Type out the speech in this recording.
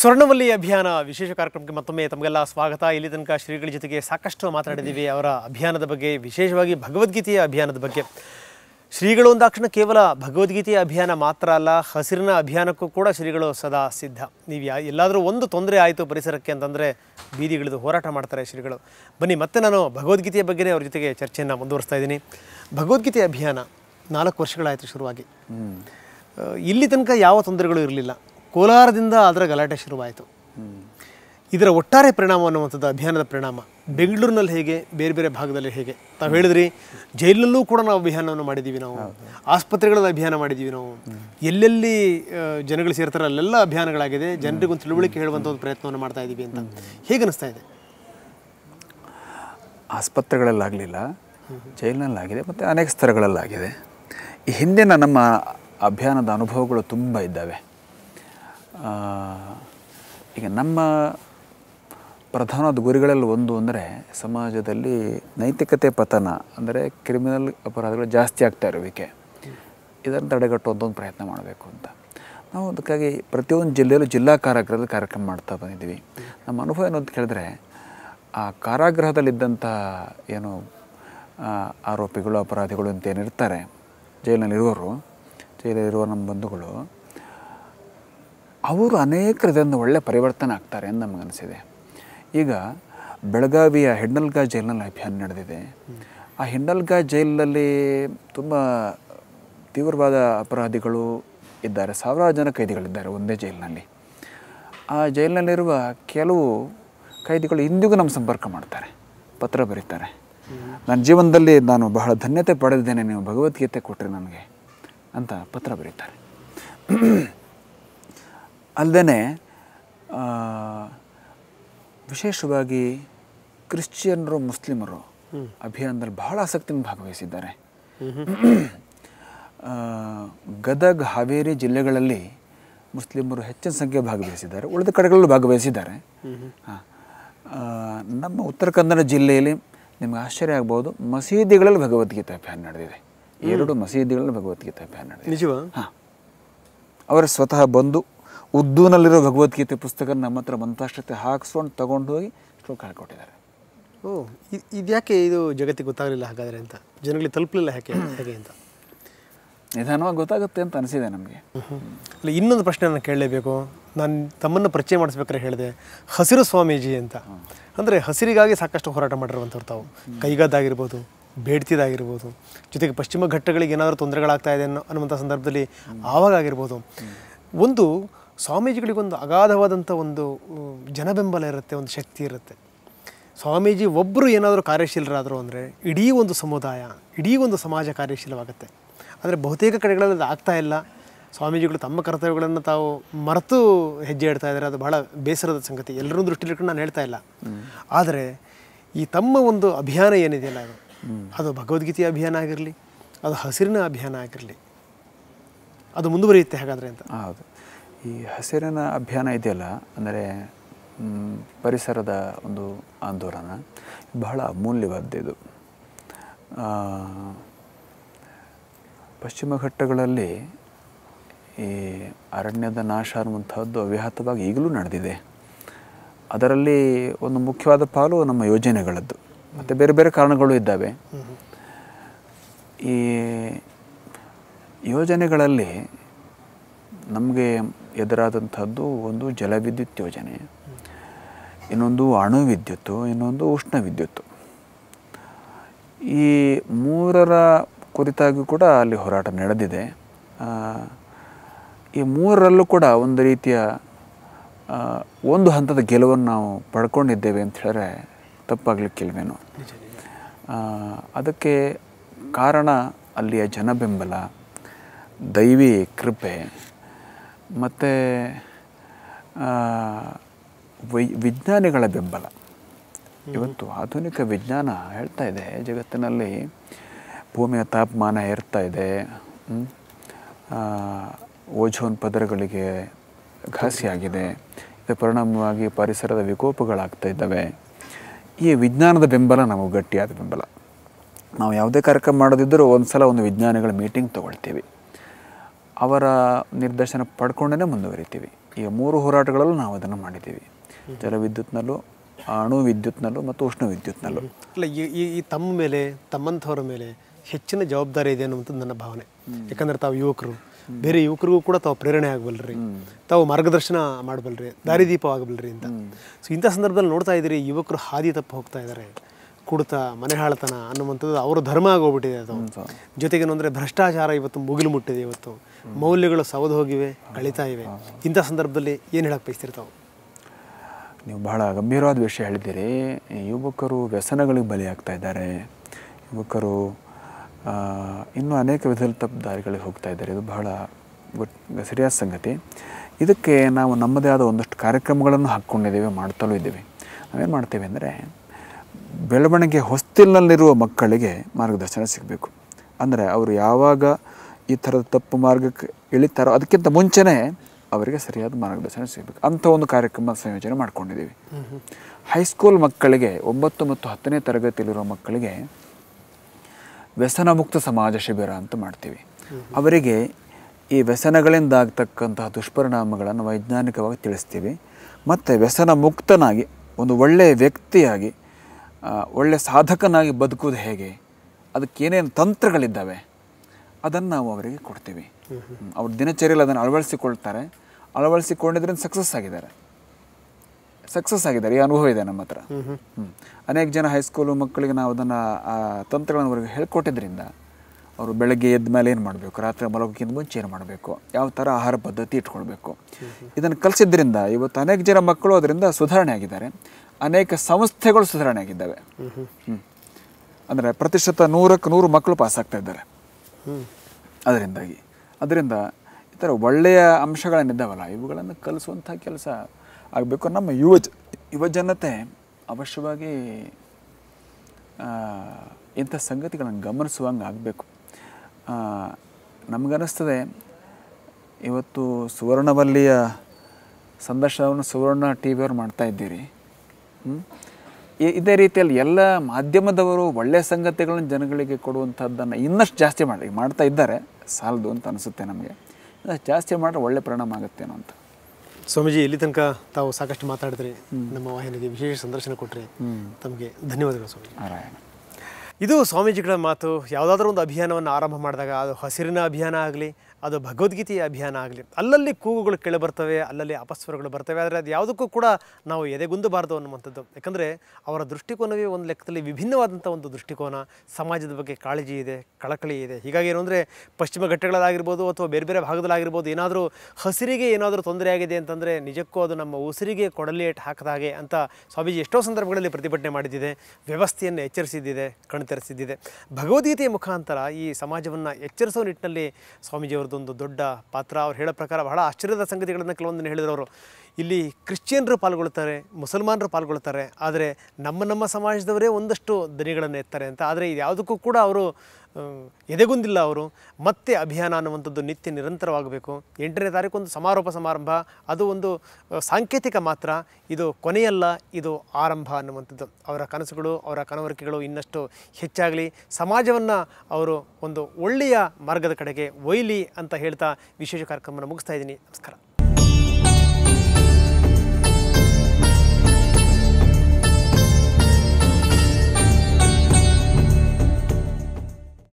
ಸ್ವರ್ಣವಲ್ಲಿ ಅಭಿಯಾನ ವಿಶೇಷ ಕಾರ್ಯಕ್ರಮಕ್ಕೆ ಮತ್ತೊಮ್ಮೆ ತಮಗೆಲ್ಲ ಸ್ವಾಗತ ಇಲ್ಲಿ ತನಕ ಶ್ರೀಗಳ ಜೊತೆಗೆ ಸಾಕಷ್ಟು ಮಾತಾಡಿದ್ದೀವಿ ಅವರ ಅಭಿಯಾನದ ಬಗ್ಗೆ ವಿಶೇಷವಾಗಿ ಭಗವದ್ಗೀತೆಯ ಅಭಿಯಾನದ ಬಗ್ಗೆ ಶ್ರೀಗಳು ಅಂದಾಕ್ಷಣ ಕೇವಲ ಭಗವದ್ಗೀತೆಯ ಅಭಿಯಾನ ಮಾತ್ರ ಅಲ್ಲ ಹಸಿರಿನ ಅಭಿಯಾನಕ್ಕೂ ಕೂಡ ಶ್ರೀಗಳು ಸದಾ ಸಿದ್ಧ ನೀವು ಯಾ ಎಲ್ಲಾದರೂ ಒಂದು ತೊಂದರೆ ಆಯಿತು ಪರಿಸರಕ್ಕೆ ಅಂತಂದರೆ ಬೀದಿಗಿಳಿದು ಹೋರಾಟ ಮಾಡ್ತಾರೆ ಶ್ರೀಗಳು ಬನ್ನಿ ಮತ್ತೆ ನಾನು ಭಗವದ್ಗೀತೆಯ ಬಗ್ಗೆನೇ ಅವ್ರ ಜೊತೆಗೆ ಚರ್ಚೆಯನ್ನು ಮುಂದುವರಿಸ್ತಾ ಇದ್ದೀನಿ ಭಗವದ್ಗೀತೆ ಅಭಿಯಾನ ನಾಲ್ಕು ವರ್ಷಗಳಾಯಿತು ಶುರುವಾಗಿ ಆ, ಇಲ್ಲಿ ತನಕ ಯಾವ ತೊಂದರೆಗಳು ಇರಲಿಲ್ಲ ಕೋಲಾರದಿಂದ ಅದರ ಗಲಾಟೆ ಶುರುವಾಯಿತು ಇದರ ಒಟ್ಟಾರೆ ಪರಿಣಾಮ ಅನ್ನುವಂಥದ್ದು ಅಭಿಯಾನದ ಪರಿಣಾಮ ಬೆಂಗಳೂರಿನಲ್ಲಿ ಹೇಗೆ ಬೇರೆ ಬೇರೆ ಭಾಗದಲ್ಲಿ ಹೇಗೆ ತಾವು ಹೇಳಿದ್ರಿ ಜೈಲಿನಲ್ಲೂ ಕೂಡ ನಾವು ಅಭಿಯಾನವನ್ನು ಮಾಡಿದ್ದೀವಿ ನಾವು ಆಸ್ಪತ್ರೆಗಳಲ್ಲಿ ಅಭಿಯಾನ ಮಾಡಿದ್ದೀವಿ ನಾವು ಎಲ್ಲೆಲ್ಲಿ ಆ, ಜನಗಳು ಸೇರ್ತಾರೆ ಅಲ್ಲೆಲ್ಲ ಅಭಿಯಾನಗಳಾಗಿದೆ ಜನರಿಗೊಂದು ತಿಳುವಳಿಕೆ ಹೇಳುವಂಥ ಒಂದು ಪ್ರಯತ್ನವನ್ನು ಮಾಡ್ತಾ ಇದ್ದೀವಿ ಅಂತ ಹೇಗೆ ಅನಿಸ್ತಾ ಇದೆ ಆಸ್ಪತ್ರೆಗಳಲ್ಲಾಗಲಿಲ್ಲ ಜೈಲಿನಲ್ಲಾಗಿದೆ ಮತ್ತು ಅನೇಕ ಸ್ಥಳಗಳಲ್ಲಾಗಿದೆ ಈ ಹಿಂದಿನ ನಮ್ಮ ಅಭಿಯಾನದ ಅನುಭವಗಳು ತುಂಬ ಇದ್ದಾವೆ ಆ, ಈಗ ನಮ್ಮ ಪ್ರಧಾನವಾದ ಗುರಿಗಳಲ್ಲಿ ಒಂದು ಅಂದರೆ ಸಮಾಜದಲ್ಲಿ ನೈತಿಕತೆ ಪತನ ಅಂದರೆ ಕ್ರಿಮಿನಲ್ ಅಪರಾಧಗಳು ಜಾಸ್ತಿ ಆಗ್ತಾ ಇರುವಿಕೆ ಇದನ್ನು ತಡೆಗಟ್ಟುವಂಥ ಪ್ರಯತ್ನ ಮಾಡಬೇಕು ಅಂತ ನಾವು ಅದಕ್ಕಾಗಿ ಪ್ರತಿಯೊಂದು ಜಿಲ್ಲೆಯಲ್ಲೂ ಜಿಲ್ಲಾ ಕಾರಾಗೃಹದಲ್ಲಿ ಕಾರ್ಯಕ್ರಮ ಮಾಡ್ತಾ ಬಂದಿದ್ದೀವಿ ನಮ್ಮ ಅನುಭವ ಏನು ಅಂತ ಕೇಳಿದ್ರೆ ಆ ಕಾರಾಗೃಹದಲ್ಲಿದ್ದಂಥ ಏನು ಆ, ಆರೋಪಿಗಳು ಅಪರಾಧಿಗಳು ಅಂತ ಏನಿರ್ತಾರೆ ಜೈಲಿನಲ್ಲಿರುವವರು ಜೈಲಲ್ಲಿರುವ ನಮ್ಮ ಬಂಧುಗಳು ಅವರು ಅನೇಕ ಇದರಿಂದ ಒಳ್ಳೆ ಪರಿವರ್ತನೆ ಆಗ್ತಾರೆ ಅಂತ ನಮಗನಿಸಿದೆ ಈಗ ಬೆಳಗಾವಿಯ ಹೆಣ್ಣಲ್ಗಾ ಜೈಲಿನಲ್ಲಿ ಅಭಿಯಾನ ನಡೆದಿದೆ ಆ ಹೆಣ್ಣಲ್ಗಾ ಜೈಲಿನಲ್ಲಿ ತುಂಬ ತೀವ್ರವಾದ ಅಪರಾಧಿಗಳು ಇದ್ದಾರೆ ಸಾವಿರಾರು ಜನ ಕೈದಿಗಳಿದ್ದಾರೆ ಒಂದೇ ಜೈಲಿನಲ್ಲಿ ಆ ಜೈಲಿನಲ್ಲಿರುವ ಕೆಲವು ಕೈದಿಗಳು ಇಂದಿಗೂ ನಮ್ಮ ಸಂಪರ್ಕ ಮಾಡ್ತಾರೆ ಪತ್ರ ಬರೀತಾರೆ ನನ್ನ ಜೀವನದಲ್ಲಿ ನಾನು ಬಹಳ ಧನ್ಯತೆ ಪಡೆದಿದ್ದೇನೆ ನೀವು ಭಗವದ್ಗೀತೆ ಕೊಟ್ಟರೆ ನನಗೆ ಅಂತ ಪತ್ರ ಬರೀತಾರೆ ಅಲ್ಲದೆ ವಿಶೇಷವಾಗಿ ಕ್ರಿಶ್ಚಿಯನ್ರು ಮುಸ್ಲಿಮರು ಅಭಿಯಾನದಲ್ಲಿ ಬಹಳ ಆಸಕ್ತಿಯಿಂದ ಭಾಗವಹಿಸಿದ್ದಾರೆ ಆ, ಗದಗ್ ಹಾವೇರಿ ಜಿಲ್ಲೆಗಳಲ್ಲಿ ಮುಸ್ಲಿಮರು ಹೆಚ್ಚಿನ ಸಂಖ್ಯೆ ಭಾಗವಹಿಸಿದ್ದಾರೆ ಉಳಿದ ಕಡೆಗಳಲ್ಲೂ ಭಾಗವಹಿಸಿದ್ದಾರೆ ಹಾಂ ನಮ್ಮ ಉತ್ತರ ಕನ್ನಡ ಜಿಲ್ಲೆಯಲ್ಲಿ ನಿಮ್ಗೆ ಆಶ್ಚರ್ಯ ಆಗ್ಬೋದು ಮಸೀದಿಗಳಲ್ಲಿ ಭಗವದ್ಗೀತೆ ಅಭಿಯಾನ ನಡೆದಿದೆ ಎರಡು ಮಸೀದಿಗಳಲ್ಲಿ ಭಗವದ್ಗೀತೆ ಅಭಿಯಾನ ನಡೆದಿದೆ ನಿಜವಾ ಹಾಂ ಅವರು ಸ್ವತಃ ಬಂದು ಉರ್ದೂನಲ್ಲಿರೋ ಭಗವದ್ಗೀತೆ ಪುಸ್ತಕ ನಮ್ಮ ಹತ್ರ ಮಂತಾಶ್ರತೆ ಹಾಕ್ಸ್ಕೊಂಡು ತಗೊಂಡು ಹೋಗಿ ಶ್ಲೋಕ ಹೇಳ್ಕೊಟ್ಟಿದ್ದಾರೆ ಓ ಇ- ಇದ್ಯಾಕೆ ಇದು ಜಗತ್ತಿಗೆ ಗೊತ್ತಾಗಲಿಲ್ಲ ಹಾಗಾದರೆ ಅಂತ ಜನಗಳಿಗೆ ತಲುಪಲಿಲ್ಲ ಯಾಕೆ ಹೇಗೆ ಅಂತ ನಿಧಾನವಾಗಿ ಗೊತ್ತಾಗುತ್ತೆ ಅಂತ ಅನಿಸಿದೆ ನಮಗೆ ಇಲ್ಲ ಇನ್ನೊಂದು ಪ್ರಶ್ನೆ ನಾನು ಕೇಳಲೇಬೇಕು ನಾನು ತಮ್ಮನ್ನು ಪರಿಚಯ ಮಾಡಿಸ್ಬೇಕಾದ್ರೆ ಹೇಳಿದೆ ಹಸಿರು ಸ್ವಾಮೀಜಿ ಅಂತ ಅಂದರೆ ಹಸಿರಿಗಾಗಿ ಸಾಕಷ್ಟು ಹೋರಾಟ ಮಾಡಿರುವಂಥವ್ರು ತಾವು ಕೈಗದ್ದಾಗಿರ್ಬೋದು ಬೇಡ್ತಿದಾಗಿರ್ಬೋದು ಜೊತೆಗೆ ಪಶ್ಚಿಮ ಘಟ್ಟಗಳಿಗೆ ಏನಾದರೂ ತೊಂದರೆಗಳಾಗ್ತಾ ಇದೆ ಅನ್ನೋ ಅನ್ನುವಂಥ ಸಂದರ್ಭದಲ್ಲಿ ಆವಾಗ ಆಗಿರ್ಬೋದು ಒಂದು ಸ್ವಾಮೀಜಿಗಳಿಗೊಂದು ಅಗಾಧವಾದಂಥ ಒಂದು ಉಮ್, ಜನಬೆಂಬಲ ಇರುತ್ತೆ ಒಂದು ಶಕ್ತಿ ಇರುತ್ತೆ ಸ್ವಾಮೀಜಿ ಒಬ್ಬರು ಏನಾದರೂ ಕಾರ್ಯಶೀಲರಾದರು ಅಂದರೆ ಇಡೀ ಒಂದು ಸಮುದಾಯ ಇಡೀ ಒಂದು ಸಮಾಜ ಕಾರ್ಯಶೀಲವಾಗುತ್ತೆ ಆದರೆ ಬಹುತೇಕ ಕಡೆಗಳಲ್ಲಿ ಅದು ಆಗ್ತಾ ಇಲ್ಲ ಸ್ವಾಮೀಜಿಗಳು ತಮ್ಮ ಕರ್ತವ್ಯಗಳನ್ನು ತಾವು ಮರೆತು ಹೆಜ್ಜೆ ಇಡ್ತಾ ಇದ್ದಾರೆ ಅದು ಬಹಳ ಬೇಸರದ ಸಂಗತಿ ಎಲ್ಲರೂ ದೃಷ್ಟಿಲಿಟ್ಕೊಂಡು ನಾನು ಹೇಳ್ತಾ ಇಲ್ಲ ಆದರೆ ಈ ತಮ್ಮ ಒಂದು ಅಭಿಯಾನ ಏನಿದೆಯಲ್ಲ ಅದು ಅದು ಭಗವದ್ಗೀತೆಯ ಅಭಿಯಾನ ಆಗಿರಲಿ ಅದು ಹಸಿರಿನ ಅಭಿಯಾನ ಆಗಿರಲಿ ಅದು ಮುಂದುವರಿಯುತ್ತೆ ಹಾಗಾದರೆ ಅಂತ ಹೌದು ಈ ಹಸಿರಿನ ಅಭಿಯಾನ ಇದೆಯಲ್ಲ ಅಂದರೆ ಮ್, ಪರಿಸರದ ಒಂದು ಆಂದೋಲನ ಬಹಳ ಅಮೂಲ್ಯವಾದ್ದು ಇದು ಆ, ಪಶ್ಚಿಮ ಘಟ್ಟಗಳಲ್ಲಿ ಈ ಅರಣ್ಯದ ನಾಶ ಅನ್ನುವಂಥದ್ದು ಅವ್ಯಾಹತವಾಗಿ ಈಗಲೂ ನಡೆದಿದೆ ಅದರಲ್ಲಿ ಒಂದು ಮುಖ್ಯವಾದ ಪಾಲು ನಮ್ಮ ಯೋಜನೆಗಳದ್ದು ಮತ್ತು ಬೇರೆ ಬೇರೆ ಕಾರಣಗಳು ಇದ್ದಾವೆ ಈ ಯೋಜನೆಗಳಲ್ಲಿ ನಮಗೆ ಎದುರಾದಂಥದ್ದು ಒಂದು ಜಲವಿದ್ಯುತ್ ಯೋಜನೆ ಇನ್ನೊಂದು ಅಣು ವಿದ್ಯುತ್ತು ಇನ್ನೊಂದು ಉಷ್ಣ ವಿದ್ಯುತ್ತು ಈ ಮೂರರ ಕುರಿತಾಗಿ ಕೂಡ ಅಲ್ಲಿ ಹೋರಾಟ ನಡೆದಿದೆ ಆ, ಈ ಮೂರರಲ್ಲೂ ಕೂಡ ಒಂದು ರೀತಿಯ ಆ, ಒಂದು ಹಂತದ ಗೆಲುವನ್ನು ನಾವು ಪಡ್ಕೊಂಡಿದ್ದೇವೆ ಅಂತ ಹೇಳಿದ್ರೆ ತಪ್ಪಾಗಲಿಕ್ಕಿಲ್ವೇನೋ ಆ, ಅದಕ್ಕೆ ಕಾರಣ ಅಲ್ಲಿಯ ಜನಬೆಂಬಲ ದೈವಿ ಕೃಪೆ ಮತ್ತು ವೈ ವಿಜ್ಞಾನಿಗಳ ಬೆಂಬಲ ಇವತ್ತು ಆಧುನಿಕ ವಿಜ್ಞಾನ ಹೇಳ್ತಾ ಇದೆ ಜಗತ್ತಿನಲ್ಲಿ ಭೂಮಿಯ ತಾಪಮಾನ ಏರ್ತಾ ಇದೆ ಹ್ಮ್? ಆ, ಓಝೋನ್ ಪದರಗಳಿಗೆ ಘಾಸಿಯಾಗಿದೆ ಇದರ ಪರಿಣಾಮವಾಗಿ ಪರಿಸರದ ವಿಕೋಪಗಳಾಗ್ತಾ ಇದ್ದಾವೆ ಈ ವಿಜ್ಞಾನದ ಬೆಂಬಲ ನಮಗೆ ಗಟ್ಟಿಯಾದ ಬೆಂಬಲ ನಾವು ಯಾವುದೇ ಕಾರ್ಯಕ್ರಮ ಮಾಡೋದಿದ್ದರೂ ಒಂದು ಸಲ ಒಂದು ವಿಜ್ಞಾನಿಗಳ ಮೀಟಿಂಗ್ ತೊಗೊಳ್ತೀವಿ ಅವರ ನಿರ್ದೇಶನ ಪಡ್ಕೊಂಡೇ ಮುಂದುವರಿತೀವಿ ಈಗ ಮೂರು ಹೋರಾಟಗಳಲ್ಲೂ ನಾವು ಅದನ್ನು ಮಾಡಿದ್ದೀವಿ ಜಲವಿದ್ಯುತ್ನಲ್ಲೂ ಅಣು ವಿದ್ಯುತ್ನಲ್ಲೂ ಮತ್ತು ಉಷ್ಣ ವಿದ್ಯುತ್ನಲ್ಲೂ ಅಲ್ಲ ಈ ಈ- ಈ ತಮ್ಮ ಮೇಲೆ ತಮ್ಮಂಥವ್ರ ಮೇಲೆ ಹೆಚ್ಚಿನ ಜವಾಬ್ದಾರಿ ಇದೆ ಅನ್ನುವಂಥದ್ದು ನನ್ನ ಭಾವನೆ ಯಾಕಂದ್ರೆ ತಾವು ಯುವಕರು ಬೇರೆ ಯುವಕರಿಗೂ ಕೂಡ ತಾವು ಪ್ರೇರಣೆ ಆಗಬಲ್ರಿ ತಾವು ಮಾರ್ಗದರ್ಶನ ಮಾಡಬಲ್ರಿ ದಾರಿದೀಪ ಆಗಬಲ್ರಿ ಅಂತ ಸೊ ಇಂಥ ಸಂದರ್ಭದಲ್ಲಿ ನೋಡ್ತಾ ಇದ್ದೀರಿ ಯುವಕರು ಹಾದಿ ತಪ್ಪು ಹೋಗ್ತಾ ಇದ್ದಾರೆ ಕುಡಿತ ಮನೆ ಹಾಳತನ ಅನ್ನುವಂಥದ್ದು ಅವರ ಧರ್ಮ ಆಗೋಗ್ಬಿಟ್ಟಿದೆ ಅದು ಜೊತೆಗೆ ಅಂದರೆ ಭ್ರಷ್ಟಾಚಾರ ಇವತ್ತು ಮುಗಿಲು ಮುಟ್ಟಿದೆ ಇವತ್ತು ಮೌಲ್ಯಗಳು ಸವದು ಹೋಗಿವೆ ಕಳೀತಾ ಇವೆ ಇಂಥ ಸಂದರ್ಭದಲ್ಲಿ ಏನು ಹೇಳಕ್ಕೆ ಬಯಸ್ತಿರ್ತಾವೆ ನೀವು ಬಹಳ ಗಂಭೀರವಾದ ವಿಷಯ ಹೇಳಿದ್ದೀರಿ ಈ ಯುವಕರು ವ್ಯಸನಗಳಿಗೆ ಬಲಿಯಾಗ್ತಾ ಇದ್ದಾರೆ ಯುವಕರು ಆ, ಇನ್ನೂ ಅನೇಕ ವಿಧದಲ್ಲಿ ತಪ್ಪು ದಾರಿಗಳಿಗೆ ಹೋಗ್ತಾ ಇದ್ದಾರೆ ಇದು ಬಹಳ ಗೊತ್- ಸರಿಯಾದ ಸಂಗತಿ ಇದಕ್ಕೆ ನಾವು ನಮ್ಮದೇ ಆದ ಒಂದಷ್ಟು ಕಾರ್ಯಕ್ರಮಗಳನ್ನು ಹಾಕ್ಕೊಂಡಿದ್ದೇವೆ ಮಾಡ್ತಲೂ ಇದ್ದೀವಿ ನಾವೇನು ಮಾಡ್ತೇವೆ ಅಂದರೆ ಬೆಳವಣಿಗೆ ಹೊಸ್ತಿಲಿನಲ್ಲಿರುವ ಮಕ್ಕಳಿಗೆ ಮಾರ್ಗದರ್ಶನ ಸಿಗಬೇಕು ಅಂದರೆ ಅವರು ಯಾವಾಗ ಈ ಥರದ ತಪ್ಪು ಮಾರ್ಗಕ್ಕೆ ಇಳಿತಾರೋ ಅದಕ್ಕಿಂತ ಮುಂಚೆನೇ ಅವರಿಗೆ ಸರಿಯಾದ ಮಾರ್ಗದರ್ಶನ ಸಿಗಬೇಕು ಅಂಥ ಒಂದು ಕಾರ್ಯಕ್ರಮ ಸಂಯೋಜನೆ ಮಾಡ್ಕೊಂಡಿದ್ದೀವಿ ಹೈಸ್ಕೂಲ್ ಮಕ್ಕಳಿಗೆ ಒಂಬತ್ತು ಮತ್ತು ಹತ್ತನೇ ತರಗತಿಯಲ್ಲಿರೋ ಮಕ್ಕಳಿಗೆ ವ್ಯಸನ ಮುಕ್ತ ಸಮಾಜ ಶಿಬಿರ ಅಂತ ಮಾಡ್ತೀವಿ ಅವರಿಗೆ ಈ ವ್ಯಸನಗಳಿಂದ ಆಗ್ತಕ್ಕಂತಹ ದುಷ್ಪರಿಣಾಮಗಳನ್ನು ವೈಜ್ಞಾನಿಕವಾಗಿ ತಿಳಿಸ್ತೀವಿ ಮತ್ತು ವ್ಯಸನ ಮುಕ್ತನಾಗಿ ಒಂದು ಒಳ್ಳೆಯ ವ್ಯಕ್ತಿಯಾಗಿ ಆ, ಒಳ್ಳೆಯ ಸಾಧಕನಾಗಿ ಬದುಕುವುದು ಹೇಗೆ ಅದಕ್ಕೇನೇನು ತಂತ್ರಗಳಿದ್ದಾವೆ ಅದನ್ನು ನಾವು ಅವರಿಗೆ ಕೊಡ್ತೀವಿ ಹ್ಮ್. ಅವ್ರ ದಿನಚರಿಯಲ್ಲಿ ಅದನ್ನು ಅಳವಡಿಸಿಕೊಳ್ತಾರೆ ಅಳವಡಿಸಿಕೊಂಡಿದ್ರಿಂದ ಸಕ್ಸಸ್ ಆಗಿದ್ದಾರೆ ಸಕ್ಸಸ್ ಆಗಿದ್ದಾರೆ ಈ ಅನುಭವ ಇದೆ ನಮ್ಮ ಹತ್ರ ಹ್ಮ್. ಅನೇಕ ಜನ ಹೈಸ್ಕೂಲು ಮಕ್ಕಳಿಗೆ ನಾವು ಅದನ್ನು ಆ ತಂತ್ರಗಳನ್ನು ಅವರಿಗೆ ಹೇಳ್ಕೊಟ್ಟಿದ್ರಿಂದ ಅವರು ಬೆಳಗ್ಗೆ ಎದ್ದ ಮೇಲೆ ಏನು ಮಾಡಬೇಕು ರಾತ್ರಿ ಮಲಗೋಕ್ಕಿಂತ ಮುಂಚೆ ಏನು ಮಾಡಬೇಕು ಯಾವ ಥರ ಆಹಾರ ಪದ್ಧತಿ ಇಟ್ಕೊಳ್ಬೇಕು ಇದನ್ನು ಕಲಿಸಿದ್ರಿಂದ ಇವತ್ತು ಅನೇಕ ಜನ ಮಕ್ಕಳು ಅದರಿಂದ ಸುಧಾರಣೆ ಆಗಿದ್ದಾರೆ ಅನೇಕ ಸಂಸ್ಥೆಗಳು ಸುಧಾರಣೆ ಆಗಿದ್ದಾವೆ ಹ್ಮ್. ಅಂದರೆ ಪ್ರತಿಶತ ನೂರಕ್ಕೆ ನೂರು ಮಕ್ಕಳು ಪಾಸ್ ಆಗ್ತಾ ಇದ್ದಾರೆ ಅದರಿಂದಾಗಿ ಅದರಿಂದ ಈ ಥರ ಒಳ್ಳೆಯ ಅಂಶಗಳನ್ನಿದ್ದಾವಲ್ಲ ಇವುಗಳನ್ನು ಕಲಿಸುವಂಥ ಕೆಲಸ ಆಗಬೇಕು ನಮ್ಮ ಯುವ ಜ- ಯುವ ಜನತೆ ಅವಶ್ಯವಾಗಿ ಆ, ಇಂಥ ಸಂಗತಿಗಳನ್ನು ಗಮನಿಸುವಂಗೆ ಆಗಬೇಕು ನಮಗನ್ನಿಸ್ತದೆ ಇವತ್ತು ಸುವರ್ಣವಲ್ಲಿಯ ಸಂದರ್ಶನವನ್ನು ಸುವರ್ಣ ಟಿ ವಿಯವರು ಮಾಡ್ತಾ ಇದ್ದೀರಿ ಹ್ಮ್? ಇ- ಇದೇ ರೀತಿಯಲ್ಲಿ ಎಲ್ಲ ಮಾಧ್ಯಮದವರು ಒಳ್ಳೆಯ ಸಂಗತಿಗಳನ್ನು ಜನಗಳಿಗೆ ಕೊಡುವಂಥದ್ದನ್ನು ಇನ್ನಷ್ಟು ಜಾಸ್ತಿ ಮಾಡಿ ಮಾಡ್ತಾ ಇದ್ದಾರೆ ಸಾಲದು ಅಂತ ಅನಿಸುತ್ತೆ ನಮಗೆ ಇನ್ನಷ್ಟು ಜಾಸ್ತಿ ಮಾಡಿದ್ರೆ ಒಳ್ಳೆ ಪರಿಣಾಮ ಆಗುತ್ತೇನೋ ಅಂತ ಸ್ವಾಮೀಜಿ ಇಲ್ಲಿ ತನಕ ತಾವು ಸಾಕಷ್ಟು ಮಾತಾಡಿದ್ರಿ ನಮ್ಮ ವಾಹಿನಿಗೆ ವಿಶೇಷ ಸಂದರ್ಶನ ಕೊಟ್ಟರೆ ತಮಗೆ ಧನ್ಯವಾದಗಳು ಸ್ವಾಮಿ ನಾರಾಯಣ ಇದು ಸ್ವಾಮೀಜಿಗಳ ಮಾತು ಯಾವುದಾದ್ರೂ ಒಂದು ಅಭಿಯಾನವನ್ನು ಆರಂಭ ಮಾಡಿದಾಗ ಅದು ಹಸಿರಿನ ಅಭಿಯಾನ ಆಗಲಿ ಅದು ಭಗವದ್ಗೀತೆಯ ಅಭಿಯಾನ ಆಗಲಿ ಅಲ್ಲಲ್ಲಿ ಕೂಗುಗಳು ಕೇಳಿಬರ್ತವೆ ಅಲ್ಲಲ್ಲಿ ಅಪಸ್ವರಗಳು ಬರ್ತವೆ ಆದರೆ ಅದು ಯಾವುದಕ್ಕೂ ಕೂಡ ನಾವು ಎದೆಗುಂದಬಾರದು ಅನ್ನುವಂಥದ್ದು ಯಾಕಂದರೆ ಅವರ ದೃಷ್ಟಿಕೋನವೇ ಒಂದು ಲೆಕ್ಕದಲ್ಲಿ ವಿಭಿನ್ನವಾದಂಥ ಒಂದು ದೃಷ್ಟಿಕೋನ ಸಮಾಜದ ಬಗ್ಗೆ ಕಾಳಜಿ ಇದೆ ಕಳಕಳಿ ಇದೆ ಹೀಗಾಗಿ ಏನು ಅಂದರೆ ಪಶ್ಚಿಮ ಘಟ್ಟಗಳಲ್ಲಾಗಿರ್ಬೋದು ಅಥವಾ ಬೇರೆ ಬೇರೆ ಭಾಗದಲ್ಲಾಗಿರ್ಬೋದು ಏನಾದರೂ ಹಸಿರಿಗೆ ಏನಾದರೂ ತೊಂದರೆ ಆಗಿದೆ ಅಂತಂದರೆ ನಿಜಕ್ಕೂ ಅದು ನಮ್ಮ ಉಸಿರಿಗೆ ಕೊಡಲೇಟ್ ಹಾಕದ ಹಾಗೆ ಅಂತ ಸ್ವಾಮೀಜಿ ಎಷ್ಟೋ ಸಂದರ್ಭಗಳಲ್ಲಿ ಪ್ರತಿಭಟನೆ ಮಾಡಿದ್ದಿದೆ ವ್ಯವಸ್ಥೆಯನ್ನು ಎಚ್ಚರಿಸಿದ್ದಿದೆ ಕಣ್ತೆರೆಸಿದ್ದಿದೆ ಭಗವದ್ಗೀತೆಯ ಮುಖಾಂತರ ಈ ಸಮಾಜವನ್ನು ಎಚ್ಚರಿಸೋ ನಿಟ್ಟಿನಲ್ಲಿ ಸ್ವಾಮೀಜಿಯವರದೊಂದು ದೊಡ್ಡ ಪಾತ್ರ ಅವ್ರು ಹೇಳೋ ಪ್ರಕಾರ ಬಹಳ ಆಶ್ಚರ್ಯದ ಸಂಗತಿಗಳನ್ನು ಕೆಲವೊಂದನ್ನು ಹೇಳಿದ್ರು ಅವರು ಇಲ್ಲಿ ಕ್ರಿಶ್ಚಿಯನ್ರು ಪಾಲ್ಗೊಳ್ತಾರೆ ಮುಸಲ್ಮಾನರು ಪಾಲ್ಗೊಳ್ತಾರೆ ಆದರೆ ನಮ್ಮ ನಮ್ಮ ಸಮಾಜದವರೇ ಒಂದಷ್ಟು ದನಿಗಳನ್ನು ಎತ್ತಾರೆ ಅಂತ ಆದರೆ ಇದು ಯಾವುದಕ್ಕೂ ಕೂಡ ಅವರು ಆ, ಎದೆಗುಂದಿಲ್ಲ ಅವರು ಮತ್ತೆ ಅಭಿಯಾನ ಅನ್ನುವಂಥದ್ದು ನಿತ್ಯ ನಿರಂತರವಾಗಬೇಕು ಎಂಟನೇ ತಾರೀಕು ಒಂದು ಸಮಾರೋಪ ಸಮಾರಂಭ ಅದು ಒಂದು ಆ, ಸಾಂಕೇತಿಕ ಮಾತ್ರ ಇದು ಕೊನೆಯಲ್ಲ ಇದು ಆರಂಭ ಅನ್ನುವಂಥದ್ದು ಅವರ ಕನಸುಗಳು ಅವರ ಕನವರಿಕೆಗಳು ಇನ್ನಷ್ಟು ಹೆಚ್ಚಾಗಲಿ ಸಮಾಜವನ್ನು ಅವರು ಒಂದು ಒಳ್ಳೆಯ ಮಾರ್ಗದ ಕಡೆಗೆ ಒಯ್ಲಿ ಅಂತ ಹೇಳ್ತಾ ವಿಶೇಷ ಕಾರ್ಯಕ್ರಮವನ್ನು ಮುಗಿಸ್ತಾ ಇದ್ದೀನಿ ನಮಸ್ಕಾರ